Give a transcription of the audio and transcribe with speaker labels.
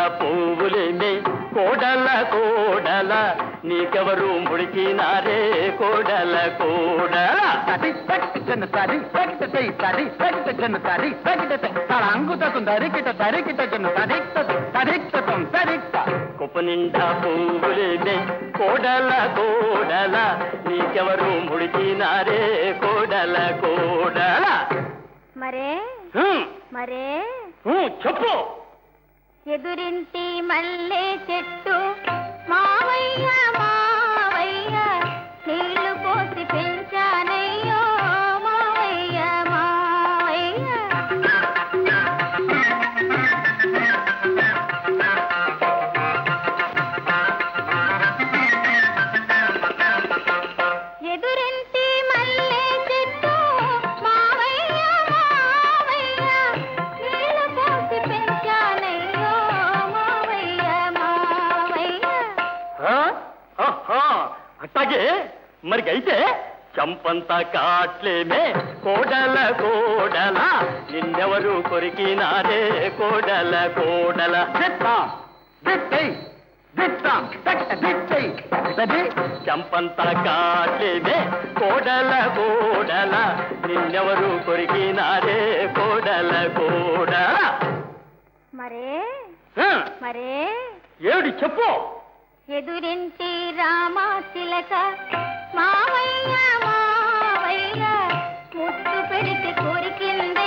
Speaker 1: పువ్వులేమే కోడల కోడల నీకెవరు ముడిచినారే కోడల కోడల
Speaker 2: తడి తక్కిన తడి తక్కిట తై తడి తక్కిట జన తడి తక్కిట తై తడ అంగుతకు దరికిట దరికిట జన తడిక్త తడిక్తం తడిక్త
Speaker 1: కుప్ప నిండా పువ్వులేమే కోడల కోడల నీకెవరు ముడిచినారే కోడల కోడల
Speaker 3: మరే
Speaker 1: హ్మ్,
Speaker 3: మరే
Speaker 1: హ్మ్, చెప్పు
Speaker 3: ఎదురింటి మల్లె చెట్టు మావయ్య మావయ్య నీళ్లు పోసి పెంచానయ్యో మావయ్య మావయ్య ఎదురింటి మల్లె చెట్టు మావయ్య మావయ్య నీళ్లు పోసి పెంచానయ్యో మావయ్య మావయ్య
Speaker 1: ఆ? ఆహా, అట్టాగే మరికైతే చంపంతా కాట్లేమే కోడల కోడల నిన్నెవరు కొరికినారే కోడల కోడల
Speaker 2: దిత్తాం దిత్తై దిత్తాం తక్కిట దిత్తై తడి
Speaker 1: చంపంతా కాట్లేమే కోడల కోడల నిన్నెవరు కొరికినారే కోడల కోడల
Speaker 3: మరే
Speaker 1: ఆ,
Speaker 3: మరే
Speaker 1: ఏమిటి చెప్పు
Speaker 3: ఎదురింటి రామా చిలక మావయ్య మావయ్య ముద్దు పెడితే కొరికిందే